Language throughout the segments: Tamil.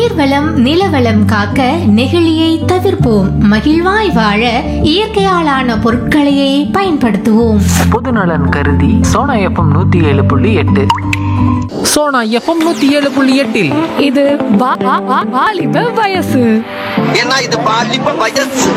நீர்வளம் நிலவளம் காக்க நெகிழியை தவிர்ப்போம் மகிழ்வாய் வாழ இயற்கையாலான பொருட்களையே பயன்படுத்துவோம் பொதுநலன் கருதி சோனா எஃப்எம் நூத்தி ஏழு புள்ளி எட்டு சோனா எஃப்எம் நூத்தி ஏழு புள்ளி எட்டில் இது வா- வா- வா- வாலிப வயசு ஏன்னா இது பாலிப்ப வயசு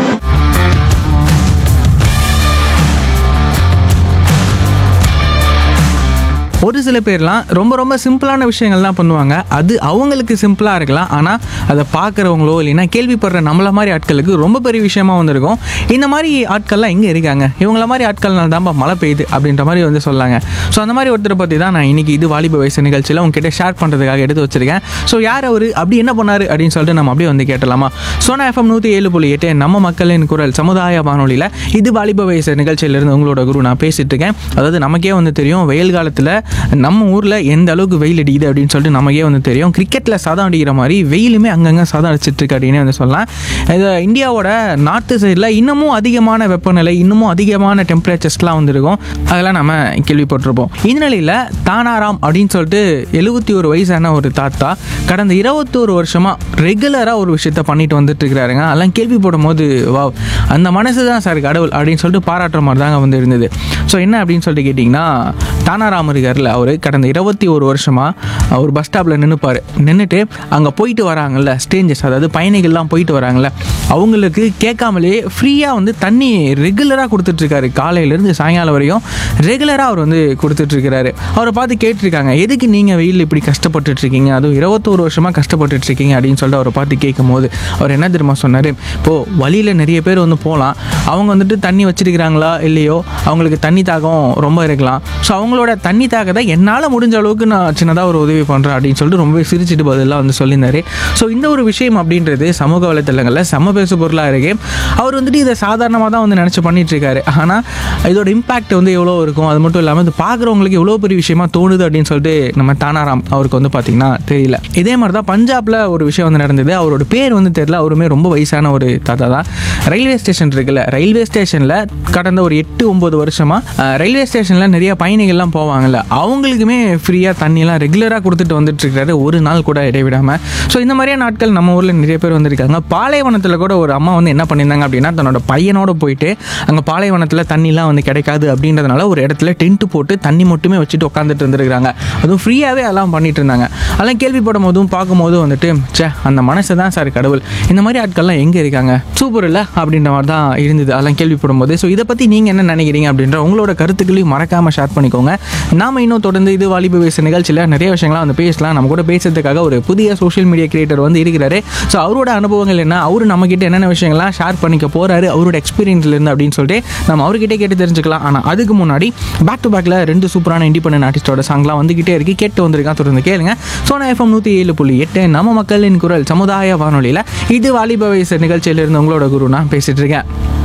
ஒரு சில பேர்லாம் ரொம்ப ரொம்ப சிம்பிளான விஷயங்கள்லாம் பண்ணுவாங்க அது அவங்களுக்கு சிம்பிளாக இருக்கலாம் ஆனால் அதை பார்க்குறவங்களோ இல்லைன்னா கேள்விப்படுற நம்மள மாதிரி ஆட்களுக்கு ரொம்ப பெரிய விஷயமா வந்திருக்கும் இந்த மாதிரி ஆட்கள்லாம் எங்கே இருக்காங்க இவங்கள மாதிரி ஆட்கள்னால தான்ப்பா மழை பெய்யுது அப்படின்ற மாதிரி வந்து சொல்லாங்க ஸோ அந்த மாதிரி ஒருத்தரை பற்றி தான் நான் இன்னைக்கு இது வாலிப வயசு நிகழ்ச்சியில் உங்ககிட்ட ஷேர் பண்ணுறதுக்காக எடுத்து வச்சிருக்கேன் ஸோ யார் அவர் அப்படி என்ன பண்ணாரு அப்படின்னு சொல்லிட்டு நம்ம அப்படியே வந்து கேட்டலாமா சோனா எஃப்எம் நூற்றி ஏழு புள்ளி எட்டு நம்ம மக்களின் குரல் சமுதாய வானொலியில் இது வாலிப வயசு நிகழ்ச்சியிலிருந்து உங்களோட குரு நான் பேசிட்டு இருக்கேன் அதாவது நமக்கே வந்து தெரியும் வெயில் காலத்தில் நம்ம ஊரில் எந்த அளவுக்கு வெயில் அடிக்குது அப்படின்னு சொல்லிட்டு நமக்கே வந்து தெரியும் கிரிக்கெட்டில் சதம் அடிக்கிற மாதிரி வெயிலுமே அங்கங்கே சதம் அடிச்சிட்டு இருக்கு அப்படின்னு வந்து சொல்லலாம் இது இந்தியாவோட நார்த்து சைடில் இன்னமும் அதிகமான வெப்பநிலை இன்னமும் அதிகமான டெம்பரேச்சர்ஸ்லாம் வந்துருக்கும் அதெல்லாம் நம்ம கேள்விப்பட்டிருப்போம் இந்த நிலையில் தானாராம் அப்படின்னு சொல்லிட்டு எழுபத்தி ஒரு வயசான ஒரு தாத்தா கடந்த இருபத்தோரு வருஷமாக ரெகுலராக ஒரு விஷயத்த பண்ணிட்டு வந்துட்டு இருக்கிறாருங்க அதெல்லாம் கேள்விப்படும் போது வா அந்த மனசு தான் சார் கடவுள் அப்படின்னு சொல்லிட்டு பாராட்டுற மாதிரி தாங்க வந்து இருந்தது ஸோ என்ன அப்படின்னு சொல்லிட்டு கேட்டிங்கன்னா தானாராம் இருக்கார்ல அவர் கடந்த இருபத்தி ஒரு வருஷமாக ஒரு பஸ் ஸ்டாப்பில் நின்றுப்பார் நின்றுட்டு அங்கே போயிட்டு வராங்கல்ல ஸ்டேஞ்சஸ் அதாவது பயணிகள்லாம் போயிட்டு வராங்கல்ல அவங்களுக்கு கேட்காமலே ஃப்ரீயாக வந்து தண்ணி ரெகுலராக கொடுத்துட்ருக்காரு காலையிலேருந்து சாயங்காலம் வரையும் ரெகுலராக அவர் வந்து கொடுத்துட்ருக்கிறாரு அவரை பார்த்து கேட்டிருக்காங்க எதுக்கு நீங்கள் வெயில் இப்படி கஷ்டப்பட்டுட்டு இருக்கீங்க அதுவும் இருபத்தோரு வருஷமாக கஷ்டப்பட்டுட்டு இருக்கீங்க அப்படின்னு சொல்லிட்டு அவரை பார்த்து கேட்கும்போது அவர் என்ன தெரியுமா சொன்னார் இப்போது வழியில் நிறைய பேர் வந்து போகலாம் அவங்க வந்துட்டு தண்ணி வச்சிருக்கிறாங்களா இல்லையோ அவங்களுக்கு தண்ணி தாகம் ரொம்ப இருக்கலாம் ஸோ அவங்களோட தண்ணி தாகத்தை என்னால் முடிஞ்ச அளவுக்கு நான் சின்னதாக ஒரு உதவி பண்ணுறேன் அப்படின்னு சொல்லிட்டு ரொம்பவே சிரிச்சிட்டு பதிலாக வந்து சொல்லியிருந்தாரு ஸோ இந்த ஒரு விஷயம் அப்படின்றது சமூக வலைத்தளங்களில் செம்ம பேசு பொருளாக இருக்கு அவர் வந்துட்டு இதை சாதாரணமாக தான் வந்து நினச்சி பண்ணிட்டு இருக்காரு ஆனால் இதோட இம்பாக்ட் வந்து எவ்வளோ இருக்கும் அது மட்டும் இல்லாமல் இது பார்க்குறவங்களுக்கு எவ்வளோ பெரிய விஷயமா தோணுது அப்படின்னு சொல்லிட்டு நம்ம தானாராம் அவருக்கு வந்து பார்த்திங்கன்னா தெரியல இதே மாதிரி தான் பஞ்சாபில் ஒரு விஷயம் வந்து நடந்தது அவரோட பேர் வந்து தெரியல அவருமே ரொம்ப வயசான ஒரு தாத்தா தான் ரயில்வே ஸ்டேஷன் இருக்குல்ல ரயில்வே ஸ்டேஷனில் கடந்த ஒரு எட்டு ஒம்பது வருஷமாக ரயில்வே ஸ்டேஷனில் நிறைய பயணிகள்லாம் போவாங்கல்ல அவங்களுக்குமே ஃப்ரீயாக தண்ணியெல்லாம் ரெகுலராக கொடுத்துட்டு வந்துட்டு இருக்காரு ஒரு நாள் கூட இடைவிடாமல் ஸோ இந்த மாதிரியான நாட்கள் நம்ம ஊரில் நிறைய பேர் வந்திருக்காங்க பாலைவனத்தில் கூட ஒரு அம்மா வந்து என்ன பண்ணியிருந்தாங்க அப்படின்னா தன்னோட பையனோட போயிட்டு அங்கே பாலைவனத்தில் தண்ணிலாம் வந்து கிடைக்காது அப்படின்றதுனால ஒரு இடத்துல டென்ட் போட்டு தண்ணி மட்டுமே வச்சுட்டு உட்காந்துட்டு இருந்திருக்காங்க அதுவும் ஃப்ரீயாகவே அதெல்லாம் பண்ணிட்டு இருந்தாங்க அதெல்லாம் கேள்விப்படும் போதும் பார்க்கும்போதும் வந்துட்டு ச்சே அந்த மனசு தான் சார் கடவுள் இந்த மாதிரி ஆட்கள்லாம் எங்கே இருக்காங்க சூப்பர் இல்லை அப்படின்ற மாதிரி தான் இருந்தது அதெல்லாம் கேள்விப்படும் போது ஸோ இதை பற்றி நீங்கள் என்ன நினைக்கிறீங்க அப்படின்ற உங்களோட கருத்துக்களையும் மறக்காமல் ஷேர் பண்ணிக்கோங்க நாம இன்னும் தொடர்ந்து இது வாலிப வயசு நிகழ்ச்சியில் நிறைய விஷயங்கள்லாம் வந்து பேசலாம் நம்ம கூட பேசுறதுக்காக ஒரு புதிய சோஷியல் மீடியா கிரியேட்டர் வந்து இருக்கிறாரு ஸோ அவரோட அனுபவங்கள் என்ன அவர் நம்மக்கிட்ட என்னென்ன விஷயங்கள்லாம் ஷேர் பண்ணிக்க போறாரு அவரோட எக்ஸ்பீரியன்ஸ்ல இருந்து அப்படின்னு சொல்லிட்டு நம்ம அவர்கிட்ட கேட்டு தெரிஞ்சுக்கலாம் ஆனால் அதுக்கு முன்னாடி பேக் டு பேக்கில் ரெண்டு சூப்பரான இண்டிபெண்டன்ட் ஆர்டிஸ்டோட சாங்லாம் வந்துகிட்டே இருக்கு கேட்டு வந்திருக்கான் தொடர்ந்து கேளுங்க சோனா எஃப்எம் நூற்றி ஏழு புள்ளி எட்டு நம்ம மக்களின் குரல் சமுதாய வானொலியில் இது வாலிப வயசு நிகழ்ச்சியிலிருந்து உங்களோட குரு நான் பேசிட்டு இருக்கேன்